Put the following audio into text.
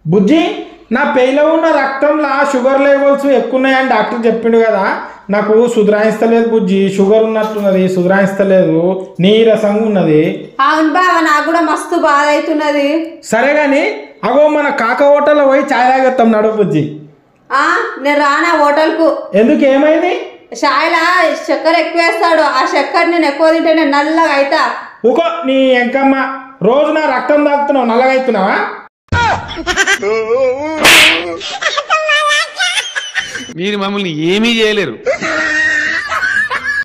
బుజ్జి నా పెయిలో ఉన్న రక్తంలో షుగర్ లెవెల్స్ ఎక్కువ ఉన్నాయని డాక్టర్ చెప్పిండు కదా నాకు సుధరాయిస్తలేదు బుజ్జి షుగర్ ఉన్నట్టున్నది సుధరాయిస్తలేదు నీరసంగా ఉన్నది అవును బావ నాకు కూడా మస్తు బాధ అవుతున్నది సరే కానీ అగో మన కాక హోటల్లో పోయి ఛాయ్ తాగేస్తాం నడు బుజ్జి ఆ నేను రానా హోటల్కు ఎందుకు ఏమైంది షాయిలా చక్కెర ఎక్కువ వేస్తాడు ఆ చక్కెర నేను ఎక్కువ తింటే నేను నల్లగా అవుతా ఊకో నీ ఎంకమ్మ రోజు నా రక్తం తాగుతున్నావు నల్లగా అవుతున్నావా మీరు మమ్మల్ని ఏమీ చేయలేరు